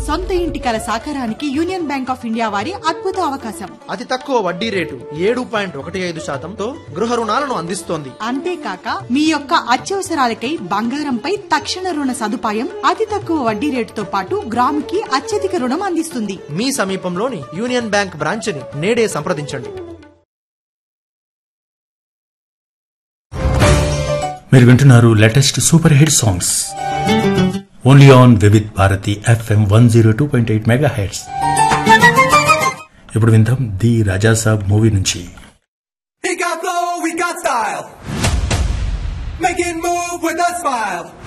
సొంత ఇంటి కల సాకారానికి యూనియన్ బ్యాంక్ ఆఫ్ ఇండియా వారి అద్భుత అవకాశం అతి తక్కువ వడ్డీ రేటు ఏడు పాయింట్ ఒకటి ఐదు శాతంతో గృహ రుణాలను అందిస్తోంది అంతేకాక మీ యొక్క అత్యవసరాలకై బంగారంపై తక్షణ రుణ సదుపాయం అతి తక్కువ వడ్డీ రేటుతో పాటు గ్రాముకి అత్యధిక రుణం అందిస్తుంది మీ సమీపంలోని యూనియన్ బ్యాంక్ బ్రాంచ్ని నేడే సంప్రదించండి మీరు వింటున్నారు latest super hit songs only on Vividh Bharati FM one zero two point eight megahertz ఇప్పుడు విందాం ది రాజా సాబ్ మూవీ నుంచి He got flow, we got style. Make it move with a smile.